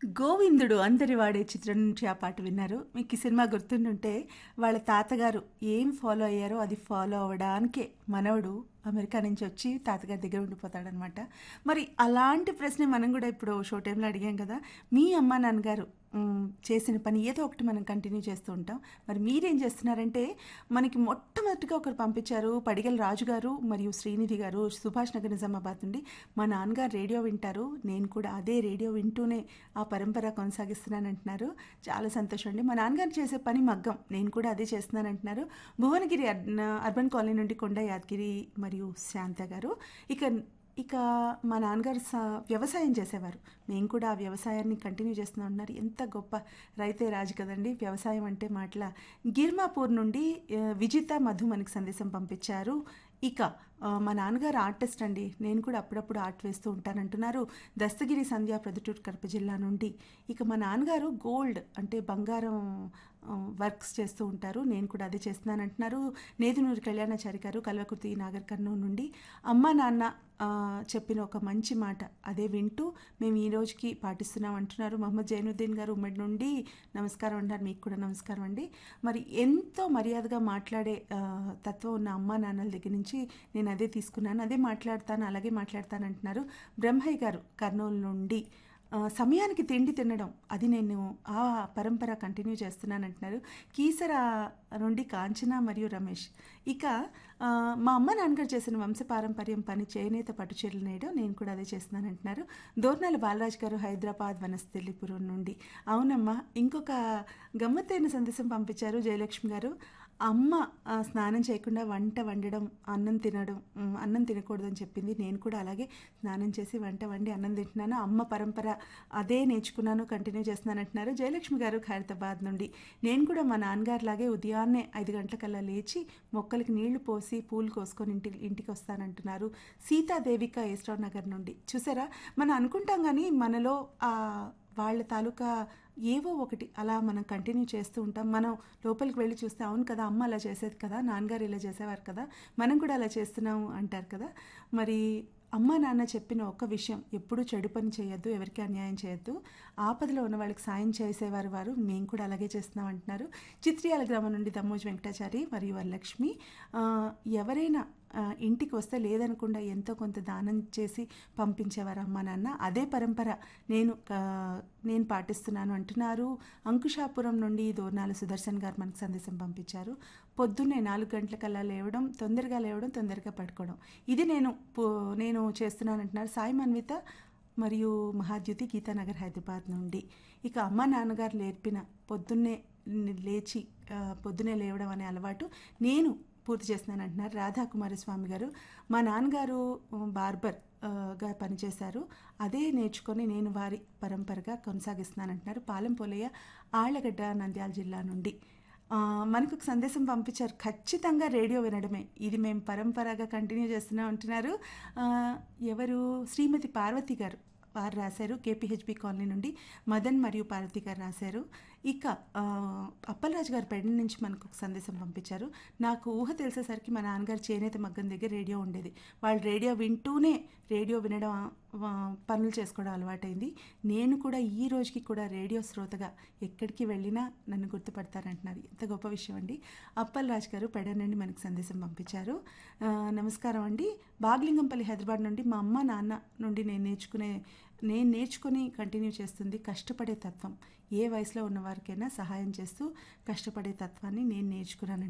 గోవిందుడు అందరి వాడే చిత్రం నుంచి ఆ పాట విన్నారు మీకు ఈ సినిమా గుర్తుండుంటే వాళ్ళ తాతగారు ఏం ఫాలో అయ్యారో అది ఫాలో అవ్వడానికే మనవడు అమెరికా నుంచి వచ్చి తాతగారి దగ్గర ఉండిపోతాడనమాట మరి అలాంటి ప్రశ్న మనం కూడా ఇప్పుడు షో టైంలో అడిగాం కదా మీ అమ్మ నాన్నగారు మ్, చేసిన పని ఏదో ఒకటి మనం కంటిన్యూ చేస్తూ ఉంటాం మరి మీరేం చేస్తున్నారంటే మనకి మొట్టమొదటిగా ఒకరు పంపించారు పడిగల రాజు గారు మరియు శ్రీనిధి గారు సుభాష్ నగర్ నిజామాబాద్ నుండి మా నాన్నగారు రేడియో వింటారు నేను కూడా అదే రేడియో వింటూనే ఆ పరంపర కొనసాగిస్తున్నాను అంటున్నారు చాలా సంతోషం అండి మా నాన్నగారు చేసే పని మగ్గం నేను కూడా అదే చేస్తున్నాను అంటున్నారు భువనగిరి అర్బన్ అర్బన్ కాలనీ నుండి కొండ యాదగిరి మరియు శాంత గారు ఇక ఇక మా నాన్నగారు స వ్యవసాయం చేసేవారు మేము కూడా ఆ వ్యవసాయాన్ని కంటిన్యూ చేస్తూ ఉన్నారు ఎంత గొప్ప రైతే రాజు కదండి వ్యవసాయం అంటే మాటల గిర్మాపూర్ నుండి ఆ, విజిత మధు మనకి సందేశం పంపించారు ఇక ఆ, మా నాన్నగారు ఆర్టిస్ట్ అండి నేను కూడా అప్పుడప్పుడు ఆర్ట్ వేస్తూ ఉంటానంటున్నారు దస్తగిరి సంధ్య ప్రొద్దుటూరు కడప జిల్లా నుండి ఇక మా నాన్నగారు గోల్డ్ అంటే బంగారం ఆ, వర్క్స్ చేస్తూ ఉంటారు నేను కూడా అదే చేస్తున్నాను అంటున్నారు నేదునూరి కళ్యాణాచారి గారు కల్వకుర్తి నాగర్ కర్నూలు నుండి అమ్మ నాన్న ఆ, చెప్పిన ఒక మంచి మాట అదే వింటూ మేము ఈ రోజుకి పాటిస్తున్నాం అంటున్నారు మహమ్మద్ జైనుద్దీన్ గారు ఉమ్మడి నుండి నమస్కారం అంటారు మీకు కూడా నమస్కారం అండి మరి ఎంతో మర్యాదగా మాట్లాడే ఆ, తత్వం ఉన్న అమ్మ నాన్నల దగ్గర నుంచి నేను అదే తీసుకున్నాను అదే మాట్లాడతాను అలాగే మాట్లాడతాను అంటున్నారు బ్రహ్మయ్య గారు కర్నూలు నుండి ఆ, సమయానికి తిండి తినడం అది నేను ఆ పరంపర కంటిన్యూ చేస్తున్నాను అంటున్నారు కీసర నుండి కాంచన మరియు రమేష్ ఇక ఆ, మా అమ్మ నాన్నగారు చేసిన వంశపారంపర్యం పని చేనేత పట్టుచీరలు నేయడం నేను కూడా అదే చేస్తున్నాను అంటున్నారు దోర్నాల బాలరాజ్ గారు హైదరాబాద్ వనస్థలిపురం నుండి అవునమ్మా ఇంకొక గమ్మత్తైన సందేశం పంపించారు జయలక్ష్మి గారు అమ్మ ఆ, స్నానం చేయకుండా వంట వండడం అన్నం తినడం ఉమ్, అన్నం తినకూడదని చెప్పింది నేను కూడా అలాగే స్నానం చేసి వంట వండి అన్నం తింటున్నాను అమ్మ పరంపర అదే నేర్చుకున్నాను కంటిన్యూ చేస్తున్నాను అంటున్నారు జయలక్ష్మి గారు ఖైరతాబాద్ నుండి నేను కూడా మా నాన్నగారు లాగే ఉదయాన్నే ఐదు గంటలకల్లా లేచి మొక్కలకి నీళ్లు పోసి పూలు కోసుకొని ఇంటి ఇంటికి వస్తానంటున్నారు సీతాదేవిక ఏస్ట్రావ్ నగర్ నుండి చూసారా మనం అనుకుంటాం కానీ మనలో ఆ వాళ్ళ తాలూకా ఏవో ఒకటి అలా మనం కంటిన్యూ చేస్తూ ఉంటాం మనం లోపలికి వెళ్ళి చూస్తే అవును కదా అమ్మ అలా చేసేది కదా నాన్నగారు ఇలా చేసేవారు కదా మనం కూడా అలా చేస్తున్నాము అంటారు కదా మరి అమ్మ నాన్న చెప్పిన ఒక్క విషయం ఎప్పుడూ చెడు పని చేయొద్దు ఎవరికి అన్యాయం చేయొద్దు ఆపదలో ఉన్న వాళ్ళకి సాయం చేసేవారు వారు మేము కూడా అలాగే చేస్తున్నాం అంటున్నారు చిత్రియాల గ్రామం నుండి దమ్మోజు వెంకటాచారి మరియు వరలక్ష్మి ఆ, ఎవరైనా ఆ, ఇంటికి వస్తే లేదనకుండా ఎంతో కొంత దానం చేసి పంపించేవారు అమ్మ నాన్న అదే పరంపర నేను ఆ, నేను పాటిస్తున్నాను అంటున్నారు అంకుషాపురం నుండి దోర్నాల సుదర్శన్ గారు మనకు సందేశం పంపించారు పొద్దున్నే నాలుగు గంటలకల్లా లేవడం తొందరగా లేవడం తొందరగా పడుకోవడం ఇది నేను పో- నేను చేస్తున్నాను అంటున్నారు సాయి మన్విత మరియు మహాద్యుతి గీతానగర్ హైదరాబాద్ నుండి ఇక అమ్మ నాన్నగారు నేర్పిన పొద్దున్నే లేచి ఆ, పొద్దున్నే లేవడం అనే అలవాటు నేను పూర్తి చేస్తున్నాను అంటున్నారు రాధా కుమారస్వామి గారు మా నాన్నగారు ఉమ్, బార్బర్ ఆ, గా పనిచేశారు అదే నేర్చుకొని నేను వారి పరంపరగా కొనసాగిస్తున్నాను అంటున్నారు పాలెం పోలయ్య ఆళ్లగడ్డ నంద్యాల జిల్లా నుండి ఆ, మనకు ఒక సందేశం పంపించారు ఖచ్చితంగా రేడియో వినడమే ఇది మేము పరంపరగా కంటిన్యూ చేస్తున్నాం అంటున్నారు ఆ, ఎవరు శ్రీమతి పార్వతి గారు వారు రాశారు కేపీహెచ్బి కాలనీ నుండి మదన్ మరియు పార్వతి గారు రాశారు ఇక ఆ, అప్పలరాజు గారు పెండ నుంచి మనకు ఒక సందేశం పంపించారు నాకు ఊహ తెలిసేసరికి మా నాన్నగారు చేనేత మగ్గం దగ్గర రేడియో ఉండేది వాళ్ళు రేడియో వింటూనే రేడియో వినడం ఆ, పనులు చేసుకోవడం అలవాటైంది నేను కూడా ఈ రోజుకి కూడా రేడియో శ్రోతగా ఎక్కడికి వెళ్ళినా నన్ను గుర్తుపడతారంటున్నారు ఎంత గొప్ప విషయం అండి అప్పల్ రాజ్ గారు పెడ నుండి మనకు సందేశం పంపించారు ఆ, నమస్కారం అండి బాగ్లింగంపల్లి హైదరాబాద్ నుండి మా అమ్మ నాన్న నుండి నేను నేర్చుకునే నేను నేర్చుకుని కంటిన్యూ చేస్తుంది కష్టపడే తత్వం ఏ వయసులో ఉన్న వారికైనా సహాయం చేస్తూ కష్టపడే తత్వాన్ని నేను నేర్చుకున్నాను